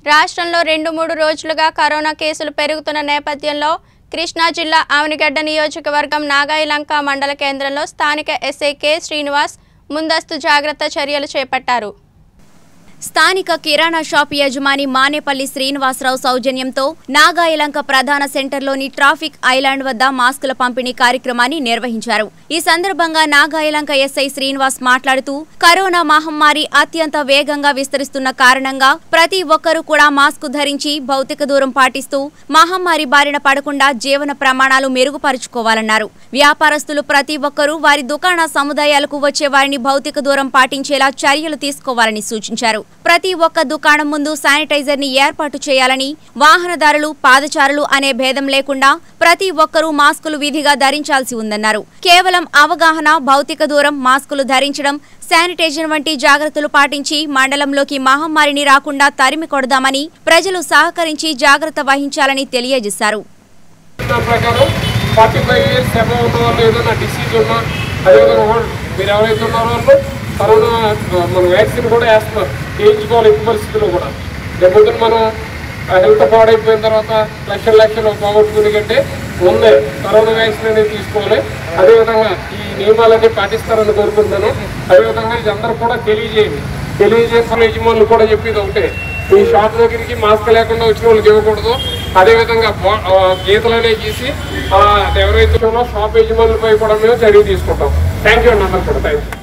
రాష్ట్రంలో రెండు మూడు రోజులుగా కరోనా కేసులు పెరుగుతున్న నేపథ్యంలో కృష్ణా జిల్లా ఆవనిగడ్డ నియోజకవర్గం నాగాయిలంక మండల కేంద్రంలో స్థానిక ఎస్ఐ కె శ్రీనివాస్ ముందస్తు జాగ్రత్త చర్యలు చేపట్టారు స్థానిక కిరాణా షాప్ యజమాని మానేపల్లి శ్రీనివాసరావు సౌజన్యంతో నాగాయలంక ప్రధాన సెంటర్లోని ట్రాఫిక్ ఐలాండ్ వద్ద మాస్కుల పంపిణీ కార్యక్రమాన్ని నిర్వహించారు ఈ సందర్భంగా నాగాయలంక ఎస్ఐ శ్రీనివాస్ మాట్లాడుతూ కరోనా మహమ్మారి అత్యంత వేగంగా విస్తరిస్తున్న కారణంగా ప్రతి ఒక్కరూ కూడా మాస్క్ ధరించి భౌతిక దూరం పాటిస్తూ మహమ్మారి బారిన పడకుండా జీవన ప్రమాణాలు మెరుగుపరుచుకోవాలన్నారు వ్యాపారస్తులు ప్రతి ఒక్కరూ వారి దుకాణ సముదాయాలకు వచ్చే వారిని భౌతిక దూరం పాటించేలా చర్యలు తీసుకోవాలని సూచించారు ప్రతి ఒక్క దుకాణం ముందు శానిటైజర్ ని ఏర్పాటు చేయాలని వాహనదారులు పాదచారులు అనే భేదం లేకుండా ప్రతి ఒక్కరూ మాస్కులు విధిగా ధరించాల్సి ఉందన్నారు కేవలం అవగాహన భౌతిక దూరం మాస్కులు ధరించడం శానిటైజర్ వంటి జాగ్రత్తలు పాటించి మండలంలోకి మహమ్మారిని రాకుండా తరిమి కొడదామని ప్రజలు సహకరించి జాగ్రత్త వహించాలని తెలియజేశారు దాని ప్రకారం ఫార్టీ ఫైవ్ ఇయర్స్ అబవ్ ఉన్న వాళ్ళు ఏదైనా డిసీజ్ ఉన్నా అదేవిధంగా వాళ్ళు మీరు ఎవరైతే ఉన్నారో వాళ్ళు కరోనా మన వ్యాక్సిన్ కూడా వేస్తున్నారు చేయించుకోవాలి ఎట్టి పరిస్థితుల్లో కూడా రేపొద్దున మనం హెల్త్ పాడైపోయిన తర్వాత లక్షల లక్షలు పోగొట్టుకునే కంటే ముందే కరోనా వ్యాక్సిన్ అనేది తీసుకోవాలి అదేవిధంగా ఈ నియమాలన్నీ పాటిస్తారని కోరుకుంటున్నాను అదేవిధంగా ఇది అందరూ కూడా తెలియజేయండి తెలియజేసిన యజమానులు కూడా చెప్పేది ఒకటే మీ షాప్ దగ్గరికి మాస్క్ లేకుండా వచ్చిన వాళ్ళకి ఇవ్వకూడదు అదేవిధంగా బా- ఆ, గీతలు అనేవి గీసి ఆ, ఎవరైతే ఉన్నారో షాప్ యజమానులపై కూడా మేము చర్య తీసుకుంటాం థ్యాంక్ యూ అండి అందరు కూడా థ్యాంక్ యూ